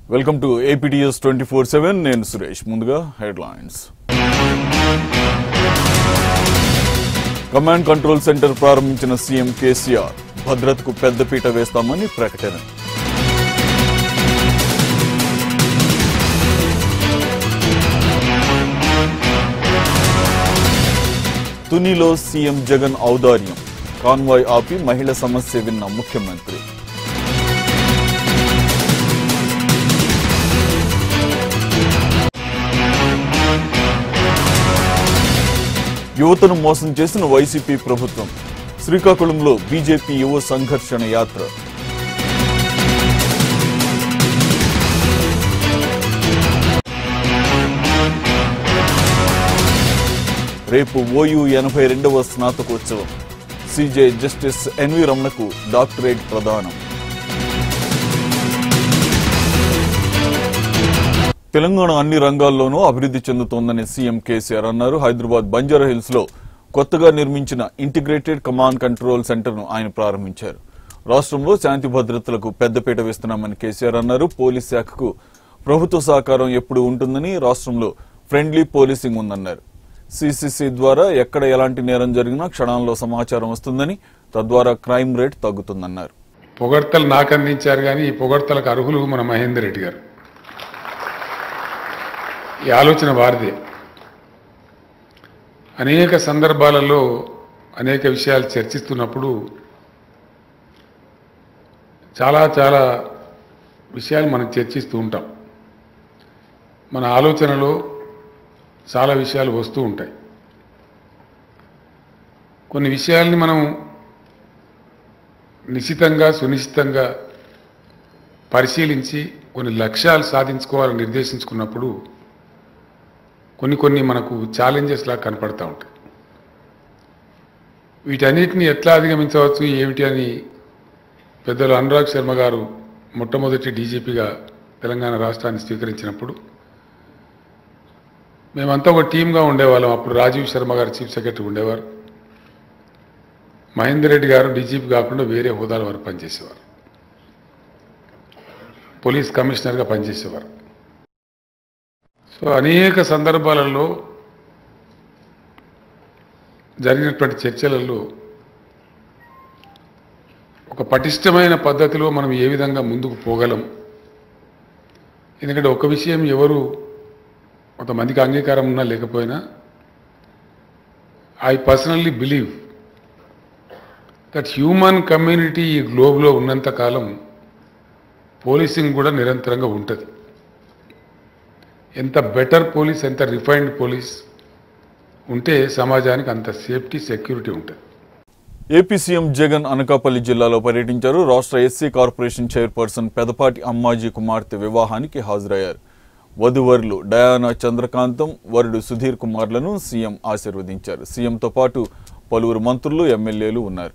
welcome to APTS twenty four seven నేను సురేష్ ముందుగా headlines command control centre ప్రారంభించిన CM KCR భద్రతకు పెద్దపీట వేస్తామని ప్రకటన తునిలో సీఎం జగన్ ఔదార్యం కాన్వాయ్ ఆపి మహిళ సమస్య విన్న ముఖ్యమంత్రి యువతను మోసం చేసిన వైసీపీ ప్రభుత్వం శ్రీకాకుళంలో బీజేపీ యువ సంఘర్షణ యాత్ర రేపు ఓయూ ఎనభై రెండవ స్నాతకోత్సవం సిజే జస్టిస్ ఎన్వి రమణకు డాక్టరేట్ ప్రదానం తెలంగాణ అన్ని రంగాల్లోనూ అభివృద్ధి చెందుతోందని సీఎం కేసీఆర్ అన్నారు హైదరాబాద్ బంజారా హిల్స్ లో కొత్తగా నిర్మించిన ఇంటిగ్రేటెడ్ కమాండ్ కంట్రోల్ సెంటర్ ను ఆయన ప్రారంభించారు రాష్ట్రంలో శాంతి భద్రతలకు పెద్దపీట వేస్తున్నామని కేసీఆర్ అన్నారు పోలీస్ శాఖకు ప్రభుత్వ సహకారం ఎప్పుడు ఉంటుందని రాష్ట్రంలో ఫ్రెండ్లీ పోలీసింగ్ ఉందన్నారు సిసిసి ద్వారా ఎక్కడ ఎలాంటి నేరం జరిగినా క్షణాల్లో సమాచారం వస్తుందని తద్వారా క్రైమ్ రేట్ తగ్గుతుందన్నారు పొగడ్తలు నాకు అందించారు కానీ ఈ పొగడ్తలకు అర్హులు మన మహేందర్ రెడ్డి గారు ఈ ఆలోచన వారిదే అనేక సందర్భాలలో అనేక విషయాలు చర్చిస్తున్నప్పుడు చాలా చాలా విషయాలు మనం చర్చిస్తూ ఉంటాం మన ఆలోచనలో చాలా విషయాలు వస్తూ ఉంటాయి కొన్ని విషయాల్ని మనం నిశ్చితంగా సునిశ్చితంగా పరిశీలించి కొన్ని లక్ష్యాలు సాధించుకోవాలని నిర్దేశించుకున్నప్పుడు కొన్ని కొన్ని మనకు ఛాలెంజెస్ లాగా కనపడతా ఉంటాయి వీటన్నిటిని ఎట్లా అధిగమించవచ్చు ఏమిటి అని పెద్దలు అనురాగ్ శర్మ గారు మొట్టమొదటి డీజీపీగా తెలంగాణ రాష్ట్రాన్ని స్వీకరించినప్పుడు మేమంతా ఒక టీమ్గా ఉండేవాళ్ళం అప్పుడు రాజీవ్ శర్మ గారు చీఫ్ సెక్రటరీ ఉండేవారు మహేందర్ రెడ్డి గారు డీజీపీ కాకుండా వేరే హోదాల వారు పనిచేసేవారు పోలీస్ కమిషనర్గా పనిచేసేవారు సో అనేక సందర్భాలలో జరిగినటువంటి చర్చలలో ఒక పటిష్టమైన పద్ధతిలో మనం ఏ విధంగా ముందుకు పోగలం ఎందుకంటే ఒక విషయం ఎవరు కొంతమందికి అంగీకారం ఉన్నా లేకపోయినా I personally believe that human community ఈ గ్లోబ్లో ఉన్నంత కాలం పోలీసింగ్ కూడా నిరంతరంగా ఉంటుంది ఎంత బెటర్ పోలీస్ ఎంత రిఫైన్డ్ పోలీస్ ఉంటే సమాజానికి అంత సేఫ్టీ సెక్యూరిటీ ఉంటుంది ఏపీ సీఎం జగన్ అనకాపల్లి జిల్లాలో పర్యటించారు రాష్ట్ర SC corporation chairperson Pedapati Ammaji కుమార్తె వివాహానికి హాజరయ్యారు వధువరులు డయానా చంద్రకాంతం వరుడు సుధీర్ కుమార్లను సీఎం ఆశీర్వదించారు సీఎంతో పాటు పలువురు మంత్రులు ఎమ్మెల్యేలు ఉన్నారు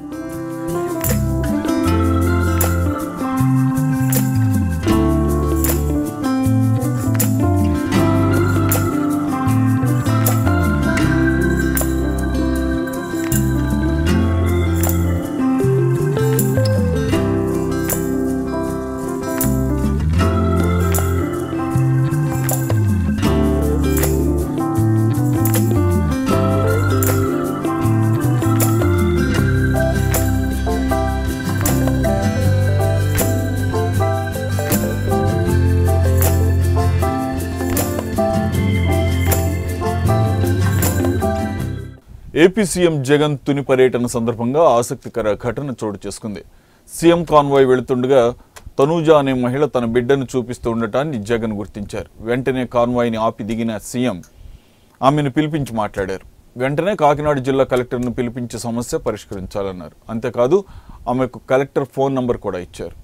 ఏపీ సీఎం జగన్ తుని పర్యటన సందర్భంగా ఆసక్తికర ఘటన చోటు చేసుకుంది సీఎం కాన్వాయ్ వెళుతుండగా తనూజ అనే మహిళ తన బిడ్డను చూపిస్తూ ఉండటాన్ని జగన్ గుర్తించారు వెంటనే కాన్వాయ్ని ఆపి దిగిన సీఎం ఆమెను పిలిపించి మాట్లాడారు వెంటనే కాకినాడ జిల్లా కలెక్టర్ను పిలిపించి సమస్య పరిష్కరించాలన్నారు అంతేకాదు ఆమెకు కలెక్టర్ ఫోన్ నంబర్ కూడా ఇచ్చారు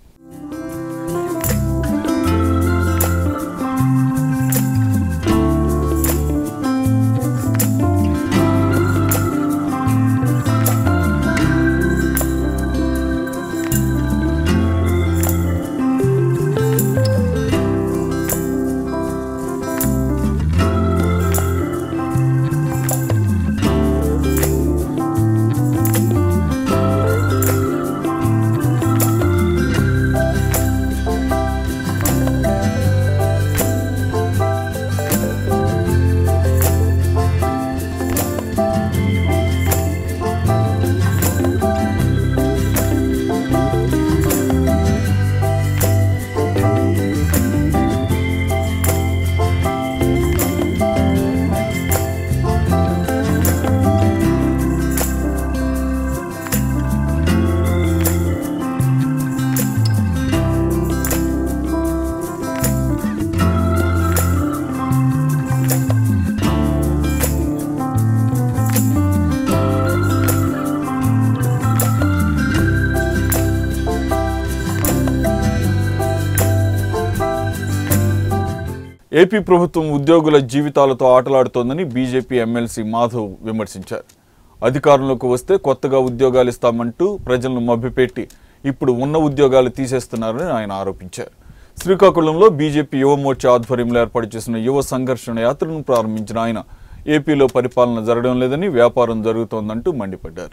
ఏపీ ప్రభుత్వం ఉద్యోగుల జీవితాలతో ఆటలాడుతోందని బీజేపీ ఎమ్మెల్సీ మాధవ్ విమర్శించారు అధికారంలోకి వస్తే కొత్తగా ఉద్యోగాలు ఇస్తామంటూ ప్రజలను మభ్యపెట్టి ఇప్పుడు ఉన్న ఉద్యోగాలు తీసేస్తున్నారని ఆయన ఆరోపించారు శ్రీకాకుళంలో బీజేపీ యువ మోర్చా ఆధ్వర్యంలో ఏర్పాటు చేసిన యువ సంఘర్షణ యాత్రను ప్రారంభించిన ఆయన ఏపీలో పరిపాలన జరగడం లేదని వ్యాపారం జరుగుతోందంటూ మండిపడ్డారు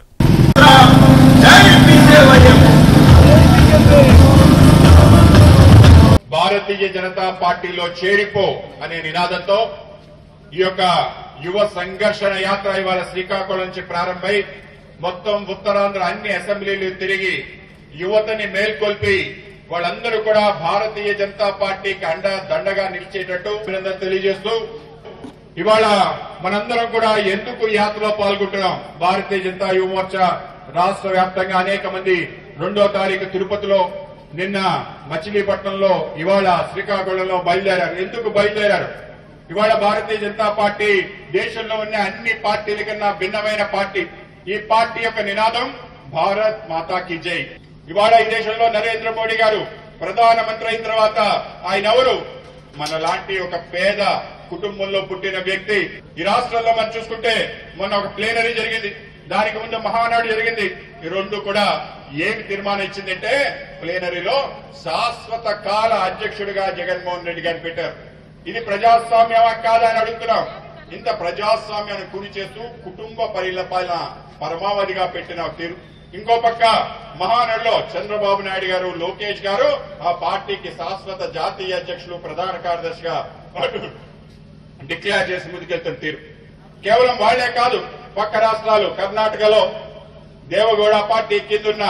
భారతీయ జనతా పార్టీలో చేరిపో అనే నినాదంతో ఈ యొక్క యువ సంఘర్షణ యాత్ర ఇవాళ శ్రీకాకుళం నుంచి ప్రారంభమై మొత్తం ఉత్తరాంధ్ర అన్ని అసెంబ్లీలు తిరిగి యువతని మేల్కొల్పి వాళ్ళందరూ కూడా భారతీయ జనతా పార్టీకి అండ దండగా నిలిచేటట్టు అభినందన తెలియజేస్తూ ఇవాళ మనందరం కూడా ఎందుకు ఈ యాత్రలో పాల్గొంటున్నాం భారతీయ జనతా యువ మోర్చా రాష్ట్ర వ్యాప్తంగా అనేక మంది రెండో తారీఖు తిరుపతిలో నిన్న మచిలీపట్నంలో ఇవాళ శ్రీకాకుళంలో బయలుదేరారు ఎందుకు బయలుదేరారు ఇవాళ భారతీయ జనతా పార్టీ దేశంలో ఉన్న అన్ని పార్టీల కన్నా భిన్నమైన పార్టీ ఈ పార్టీ యొక్క నినాదం భారత్ మాతా కి జై ఇవాళ ఈ దేశంలో నరేంద్ర మోడీ గారు ప్రధానమంత్రి అయిన తర్వాత ఆయన ఎవరు మన లాంటి ఒక పేద కుటుంబంలో పుట్టిన వ్యక్తి ఈ రాష్ట్రంలో మనం చూసుకుంటే మొన్న ఒక ప్లేనరీ జరిగింది దానికి ముందు మహానాడు జరిగింది ఈ రెండు కూడా ఏమి తీర్మానం ఇచ్చిందంటే ప్లేనరీలో శాశ్వత కాల అధ్యక్షుడిగా జగన్మోహన్ రెడ్డి గారిని పెట్టారు ఇది ప్రజాస్వామ్యమా కాదా అని అడుగుతున్నాం ఇంత ప్రజాస్వామ్యాన్ని కుని చేస్తూ కుటుంబ పరిపాలన పరమావధిగా పెట్టిన తీరు ఇంకో పక్క మహానడిలో చంద్రబాబు నాయుడు గారు లోకేష్ గారు ఆ పార్టీకి శాశ్వత జాతీయ అధ్యక్షులు ప్రధాన కార్యదర్శిగా అటు డిక్లేర్ చేసి ముందుకెళ్తున్న తీరు కేవలం వాళ్లే కాదు పక్క రాష్ట్రాలు కర్ణాటకలో దేవగౌడ పార్టీ కిందున్న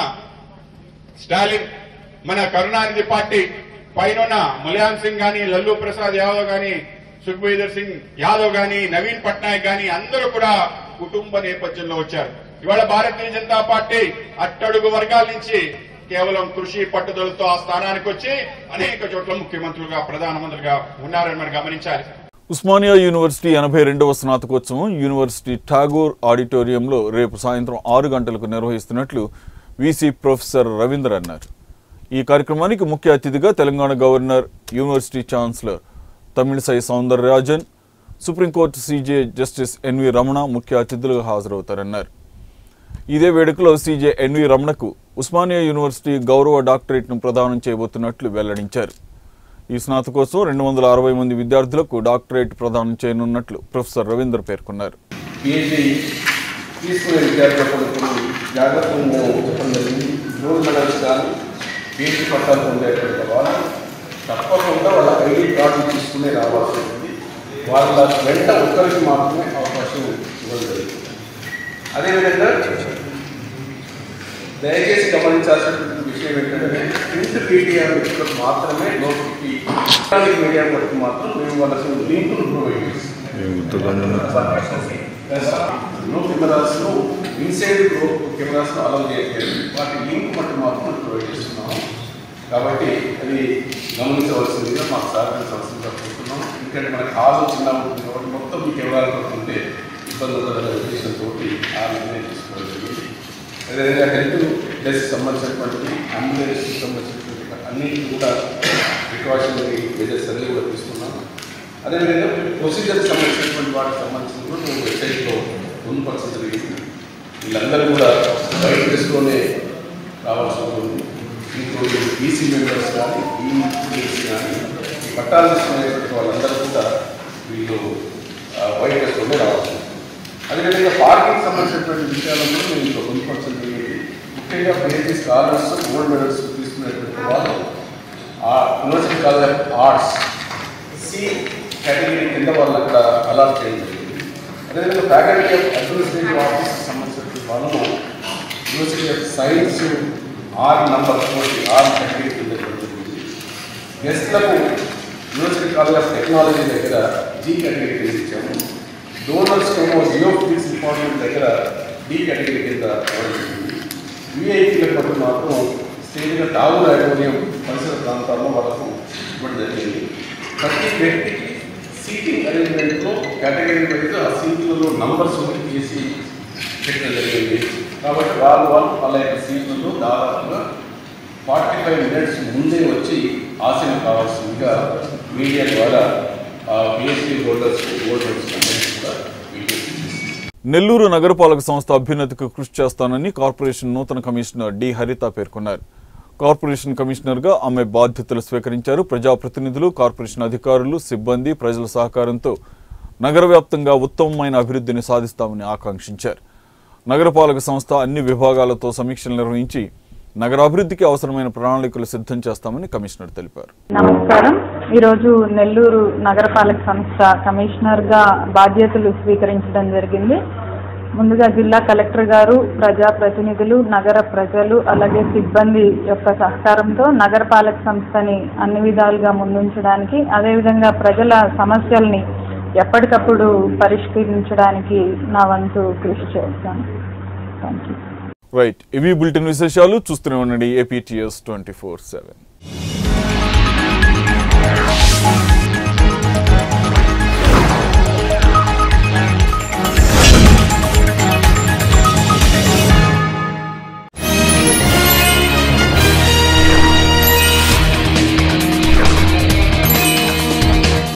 స్టాలిన్ మన కరుణానిధి పార్టీ పైన ములాయం సింగ్ గాని లల్లు ప్రసాద్ యాదవ్ గాని సుఖ్బీదర్ సింగ్ యాదవ్ గాని నవీన్ పట్నాయక్ గాని అందరూ కూడా కుటుంబ నేపథ్యంలో వచ్చారు ఇవాళ భారతీయ జనతా పార్టీ అట్టడుగు వర్గాల నుంచి కేవలం కృషి పట్టుదలతో ఆ స్థానానికి వచ్చి అనేక చోట్ల ముఖ్యమంత్రులుగా ప్రధానమంత్రిగా ఉన్నారని మనం గమనించాలి ఉస్మానియా యూనివర్సిటీ ఎనభై రెండవ స్నాతకోత్సవం యూనివర్సిటీ ఠాగూర్ ఆడిటోరియంలో రేపు సాయంత్రం ఆరు గంటలకు నిర్వహిస్తున్నట్లు వీసీ ప్రొఫెసర్ రవీందర్ అన్నారు ఈ కార్యక్రమానికి ముఖ్య అతిథిగా Telangana governor university chancellor Tamilisai Soundararajan supreme court CJ justice NV Ramana ముఖ్య అతిథులుగా హాజరవుతారన్నారు ఇదే వేడుకలో సీజే ఎన్వి రమణకు ఉస్మానియా యూనివర్సిటీ గౌరవ డాక్టరేట్ను ప్రదానం చేయబోతున్నట్లు వెల్లడించారు ఈ స్నాతకోత్సవం రెండు వందల అరవై మంది విద్యార్థులకు డాక్టరేట్ ప్రదానం చేయనున్నట్లు ప్రొఫెసర్ రవీందర్ పేర్కొన్నారు పిహెచ్డి తీసుకునే విద్యార్థులకు కొన్ని జాగ్రత్తలు మేము చెప్పడం జరిగింది గోల్డ్ మెడల్స్ కానీ పిహెచ్డి పట్టాలు పొందేటువంటి వాళ్ళు తప్పకుండా వాళ్ళ ఐడి కార్డు తీసుకునే రావాల్సి ఉంటుంది వాళ్ళ వెంట ఒక్కరికి మాత్రమే అవకాశం ఇవ్వడం జరుగుతుంది అదేవిధంగా దయచేసి గమనించాల్సినటువంటి విషయం ఏంటంటే ప్రింట్ పీడిఎం వ్యక్తులకు మాత్రమే నోటిఫికి ఎలక్ట్రానిక్ మీడియా వరకు మాత్రం మేము వాళ్ళకి లింకులు ప్రొవైడ్ చేస్తాం నో కెమెరాస్ లో ఇన్సైడ్ కెమెరాస్ లో అలౌ చేయట్లేదు వాటి లింక్ మట్టు మాత్రం ప్రొవైడ్ చేస్తున్నాము కాబట్టి అది గమనించవలసిందిగా మాకు సహకరించవలసిందిగా కోరుతున్నాం ఎందుకంటే మనకి హాల్ చిన్న ఉంటుంది కాబట్టి మొత్తం ఈ కెమెరాలు పడుతుంటే ఇబ్బంది ఉండదనే ఉద్దేశంతో ఆ నిర్ణయం తీసుకోవడం జరిగింది అదేవిధంగా హెల్త్ డెస్క్ సంబంధించినటువంటి అంబులెన్స్ సంబంధించినటువంటి అన్నింటి కూడా ప్రికాషనరీ మెజర్స్ అన్ని కూడా తీసుకున్నాం అదేవిధంగా ప్రొసీజర్ సంబంధించినటువంటి వాటికి సంబంధించిన కూడా మేము వెబ్సైట్లో పొందుపరచడం జరిగింది వీళ్ళందరూ కూడా బయట డ్రెస్లోనే రావాల్సి ఉంటుంది ఇంకోటి ఈసీ మెంబర్స్ కానీ ఈసీ కానీ ఈ పట్టాలు తీసుకునేటువంటి వాళ్ళందరూ కూడా వీళ్ళు వైట్ డ్రెస్లోనే రావాల్సి ఉంటుంది అదేవిధంగా పార్కింగ్ సంబంధించినటువంటి విషయాలను కూడా మేము ఇంట్లో పొందుపరచడం జరిగింది ముఖ్యంగా పిహెచ్డి స్కాలర్స్ గోల్డ్ మెడల్స్ తీసుకునేటువంటి వాళ్ళు ఆ university college of arts C category కింద వాళ్ళు అక్కడ అలాట్ చేయడం జరిగింది అదేవిధంగా ఫ్యాకల్టీ ఆఫ్ అడ్మినిస్ట్రేటివ్ ఆఫీస్ సంబంధించినటువంటి వాళ్ళను university of science R number forty R category కింద ఇవ్వడం జరిగింది గెస్ట్లకు యూనివర్సిటీ కాలేజ్ ఆఫ్ టెక్నాలజీ దగ్గర జీ కేటగిరీ కింద ఇచ్చాము డోనర్స్ ఏమో జియో ఫిజిక్స్ డిపార్ట్మెంట్ దగ్గర డి కేటగిరీ కింద ఇవ్వడం జరిగింది విఐపీల పట్ల మాత్రం స్టేజ్గా టాగూర్ ఆడిటోరియం పరిసర ప్రాంతాల్లో వాళ్ళకు ఇవ్వడం జరిగింది ప్రతి వ్యక్తికి సీటింగ్ అరేంజ్మెంట్లో కేటగిరీ వైజ్ ఆ సీట్లలో నంబర్స్ చేసి పెట్టడం జరిగింది కాబట్టి వాళ్ళు వాళ్ళు వాళ్ళ యొక్క సీట్లలో దాదాపుగా ఫార్టీ ఫైవ్ మినిట్స్ ముందే వచ్చి ఆశయం కావాల్సిందిగా మీడియా ద్వారా పిహెచ్డి హోల్డర్స్ హోల్డర్స్ కంపెనీస్ కూడా వీటికి నెల్లూరు నగరపాలక సంస్థ అభ్యున్నతికి కృషి చేస్తానని కార్పొరేషన్ నూతన కమిషనర్ డి హరిత పేర్కొన్నారు కార్పొరేషన్ కమిషనర్గా ఆమె బాధ్యతలు స్వీకరించారు ప్రజాప్రతినిధులు కార్పొరేషన్ అధికారులు సిబ్బంది ప్రజల సహకారంతో నగర వ్యాప్తంగా ఉత్తమమైన అభివృద్ధిని సాధిస్తామని ఆకాంక్షించారు నగరపాలక సంస్థ అన్ని విభాగాలతో సమీక్షలు నిర్వహించి నగరాభివృద్ధికి అవసరమైన ప్రణాళికలు సిద్ధం చేస్తామని కమిషనర్ తెలిపారు నమస్కారం ఈరోజు నెల్లూరు నగరపాలక సంస్థ కమిషనర్గా బాధ్యతలు స్వీకరించడం జరిగింది ముందుగా జిల్లా కలెక్టర్ గారు ప్రజాప్రతినిధులు నగర ప్రజలు అలాగే సిబ్బంది యొక్క సహకారంతో నగరపాలక సంస్థని అన్ని విధాలుగా ముందుంచడానికి అదేవిధంగా ప్రజల సమస్యల్ని ఎప్పటికప్పుడు పరిష్కరించడానికి నా వంతు కృషి చేస్తాను థ్యాంక్ యూ రైట్ ఇవి బులెటిన్ విశేషాలు చూస్తూనే ఉండండి ఏపీటీఎస్ ట్వంటీ ఫోర్ సెవెన్